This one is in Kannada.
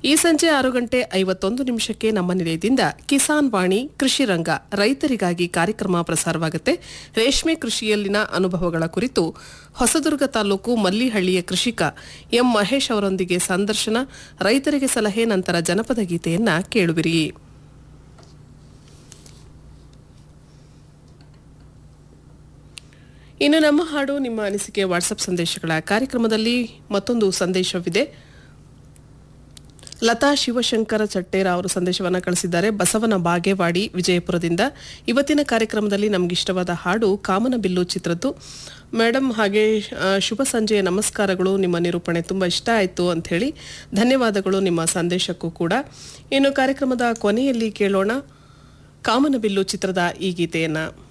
ಈ ಸಂಜೆ ಆರು ಗಂಟೆ ಐವತ್ತೊಂದು ನಿಮಿಷಕ್ಕೆ ನಮ್ಮ ನಿಲಯದಿಂದ ಕಿಸಾನ್ ವಾಣಿ ಕೃಷಿ ರಂಗ ರೈತರಿಗಾಗಿ ಕಾರ್ಯಕ್ರಮ ಪ್ರಸಾರವಾಗುತ್ತೆ ರೇಷ್ಮೆ ಕೃಷಿಯಲ್ಲಿನ ಅನುಭವಗಳ ಕುರಿತು ಹೊಸದುರ್ಗ ತಾಲೂಕು ಮಲ್ಲಿಹಳ್ಳಿಯ ಕೃಷಿಕ ಎಂ ಮಹೇಶ್ ಅವರೊಂದಿಗೆ ಸಂದರ್ಶನ ರೈತರಿಗೆ ಸಲಹೆ ನಂತರ ಜನಪದ ಗೀತೆಯನ್ನ ಕೇಳುವಿರಿ ಇನ್ನು ನಮ್ಮ ಹಾಡು ನಿಮ್ಮ ಅನಿಸಿಕೆ ವಾಟ್ಸಪ್ ಸಂದೇಶಗಳ ಕಾರ್ಯಕ್ರಮದಲ್ಲಿ ಮತ್ತೊಂದು ಸಂದೇಶವಿದೆ ಲತಾ ಶಿವಶಂಕರ ಚಟ್ಟೇರ ಅವರು ಸಂದೇಶವನ್ನು ಕಳಿಸಿದ್ದಾರೆ ಬಸವನ ಬಾಗೇವಾಡಿ ವಿಜಯಪುರದಿಂದ ಇವತ್ತಿನ ಕಾರ್ಯಕ್ರಮದಲ್ಲಿ ನಮಗಿಷ್ಟವಾದ ಹಾಡು ಕಾಮನಬಿಲ್ಲು ಚಿತ್ರದ್ದು ಮೇಡಮ್ ಹಾಗೆ ಆ, ಶುಭ ಸಂಜೆಯ ನಮಸ್ಕಾರಗಳು ನಿಮ್ಮ ನಿರೂಪಣೆ ತುಂಬ ಇಷ್ಟ ಆಯಿತು ಅಂಥೇಳಿ ಧನ್ಯವಾದಗಳು ನಿಮ್ಮ ಸಂದೇಶಕ್ಕೂ ಕೂಡ ಇನ್ನು ಕಾರ್ಯಕ್ರಮದ ಕೊನೆಯಲ್ಲಿ ಕೇಳೋಣ ಕಾಮನಬಿಲ್ಲು ಚಿತ್ರದ ಈ ಗೀತೆಯನ್ನು